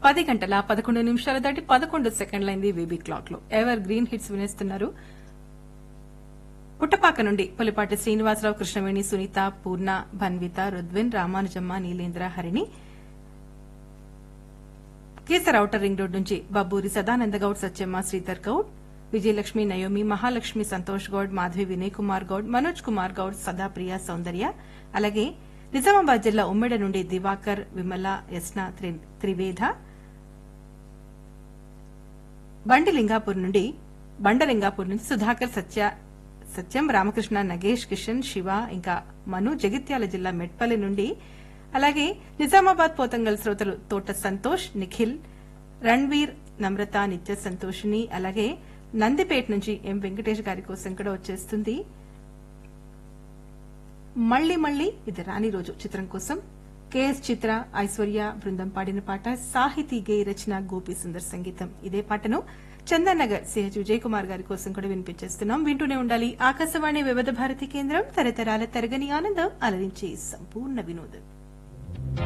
పది గంటల పదకొండు నిమిషాలు దాటి పదకొండు సెకండ్లైంది వీబీ క్లాక్ లో ఎవర్ గ్రీన్ హిట్స్ వినేస్తున్నారు పుట్టపాక నుండి Pulipati Srinivasarao Krishnaveni Sunitha Purna Bhanvitha Rudvin Ramanujamma Neelendra Harini Kesar outer ring road నుంచి బబ్బూరి సదానంద గౌడ్ సత్యమ్మ శ్రీధర్ గౌడ్ విజయలక్ష్మి నయోమి మహాలక్ష్మి సంతోష్ గౌడ్ మాధవి వినయ్ కుమార్ గౌడ్ మనోజ్ కుమార్ గౌడ్ సదాప్రియ సౌందర్య అలాగే నిజామాబాద్ జిల్లా ఉమ్మెడ నుండి దివాకర్ విమల యస్న త్రి- త్రివేద బండిలింగాపూర్ నుండి బండలింగాపూర్ నుంచి సుధాకర్ సత్య సత్యం రామకృష్ణ నగేష్ కిషన్ శివ ఇంకా మను జగిత్యాల జిల్లా మెట్పల్లి నుండి అలాగే నిజామాబాద్ పోతంగల్ శ్రోతలు తోట సంతోష్ నిఖిల్ రణ్వీర్ నమ్రత నిత్య సంతోషిని అలాగే నందిపేట నుంచి ఎం వెంకటేష్ గారి కోసం కూడా వచ్చేస్తుంది మళ్ళీ మళ్ళీ ఇది రాని రోజు చిత్రం కోసం కెఎస్ చిత్ర ఐశ్వర్య బృందం పాడిన పాట సాహితీ గేయ రచన గోపి సుందర్ సంగీతం ఇదే పాటను చందన్ నగర్ సిహెచ్ విజయ్ కుమార్ గారి కోసం కూడా వినిపించేస్తున్నాం వింటూనే ఉండాలి ఆకాశవాణి వివిధ భారతి కేంద్రం తరతరాల తరగని ఆనందం అలరించి సంపూర్ణ వినోదం